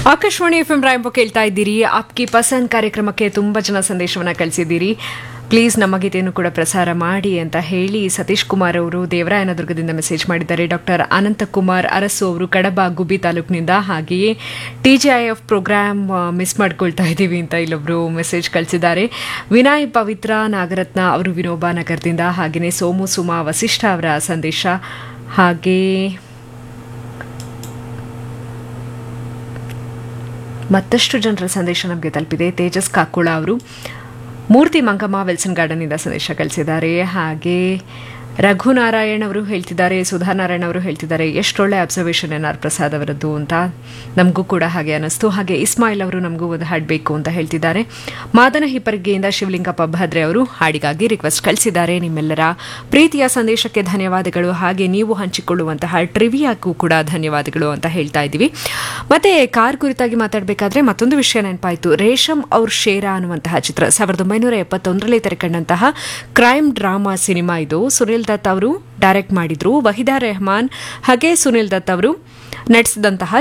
Akashvani F M ರಾಯಂಬ ಕೇಳ್ತಾ ಇದ್ದೀರಿ ಆಪ್ಕಿ ಪಸಂದ್ ಕಾರ್ಯಕ್ರಮಕ್ಕೆ ತುಂಬ ಜನ ಸಂದೇಶವನ್ನ ಕಳಿಸಿದ್ದೀರಿ ಪ್ಲೀಸ್ ನಮ್ಮ ಗೀತೆಯನ್ನು ಕೂಡ ಪ್ರಸಾರ ಮಾಡಿ ಅಂತ ಹೇಳಿ ಸತೀಶ್ ಕುಮಾರ್ ಅವರು ದೇವರಾಯನದುರ್ಗದಿಂದ ಮೆಸೇಜ್ ಮಾಡಿದ್ದಾರೆ ಡಾಕ್ಟರ್ ಅನಂತಕುಮಾರ್ ಅರಸು ಅವರು ಕಡಬ ಗುಬ್ಬಿ ತಾಲೂಕಿನಿಂದ ಹಾಗೆಯೇ T G I F program miss ಮಾಡ್ಕೊಳ್ತಾ ಇದ್ದೀವಿ ಅಂತ ಇಲ್ಲೊಬ್ರು ಮೆಸೇಜ್ ಕಳಿಸಿದ್ದಾರೆ ವಿನಾಯ್ ಪವಿತ್ರ ನಾಗರತ್ನ ಅವರು ವಿನೋಬಾ ನಗರದಿಂದ ಹಾಗೆಯೇ ಸೋಮು ಸುಮಾ ವಸಿಷ್ಠ ಅವರ ಸಂದೇಶ ಹಾಗೆ ಮತ್ತಷ್ಟು ಜನರ ಸಂದೇಶ ನಮಗೆ ತಲುಪಿದೆ ತೇಜಸ್ ಕಾಕುಳ ಅವರು ಮೂರ್ತಿ ಮಂಗಮ್ಮ ವಿಲ್ಸನ್ ಗಾರ್ಡನ್ನಿಂದ ಸಂದೇಶ ಕಳಿಸಿದ್ದಾರೆ ಹಾಗೆ ರಘುನಾರಾಯಣ್ ಅವರು ಹೇಳ್ತಿದ್ದಾರೆ ಸುಧಾನಾರಾಯಣ್ ಅವರು ಹೇಳ್ತಿದ್ದಾರೆ ಎಷ್ಟೊಳ್ಳೆ ಅಬ್ಸರ್ವೇಷನ್ ಎನ್ ಆರ್ ಪ್ರಸಾದ್ ಅವರದ್ದು ಅಂತ ನಮಗೂ ಕೂಡ ಹಾಗೆ ಅನಿಸ್ತು ಹಾಗೆ ಇಸ್ಮಾಯಿಲ್ ಅವರು ನಮಗೂ ಒಂದು ಹಾಡು ಬೇಕು ಅಂತ ಹೇಳ್ತಿದ್ದಾರೆ ಮಾದನ ಹಿಪ್ಪರಿಗೆಯಿಂದ ಶಿವಲಿಂಗಪ್ಪ ಭದ್ರೆ ಅವರು ಹಾಡಿಗಾಗಿ ರಿಕ್ವೆಸ್ಟ್ ಕಳಿಸಿದ್ದಾರೆ ನಿಮ್ಮೆಲ್ಲರ ಪ್ರೀತಿಯ ಸಂದೇಶಕ್ಕೆ ಧನ್ಯವಾದಗಳು ಹಾಗೆ ನೀವು ಹಂಚಿಕೊಳ್ಳುವಂತಹ ಟ್ರಿವಿಯಾಗೂ ಕೂಡ ಧನ್ಯವಾದಗಳು ಅಂತ ಹೇಳ್ತಾ ಇದ್ದೀವಿ ಮತ್ತೆ ಕಾರ್ ಕುರಿತಾಗಿ ಮಾತಾಡಬೇಕಾದ್ರೆ ಮತ್ತೊಂದು ವಿಷಯ ನೆನಪಾಯಿತು ರೇಷಮ್ ಔರ್ ಶೇರಾ ಅನ್ನುವಂತಹ ಚಿತ್ರ ಸಾವಿರದ ಒಂಬೈನೂರ ಎಪ್ಪತ್ತೊಂದರಲ್ಲಿ ತೆರೆಕಂಡಂತಹ ಕ್ರೈಮ್ ಡ್ರಾಮಾ ಸಿನಿಮಾ ಇದು ಸುನಿಲ್ ದತ್ ಅವರು ಡೈರೆಕ್ಟ್ ಮಾಡಿದ್ರು ವಹಿದಾ ರೆಹಮಾನ್ ಹಾಗೆ ಸುನಿಲ್ ದತ್ ಅವರು ನಡೆಸಿದಂತಹ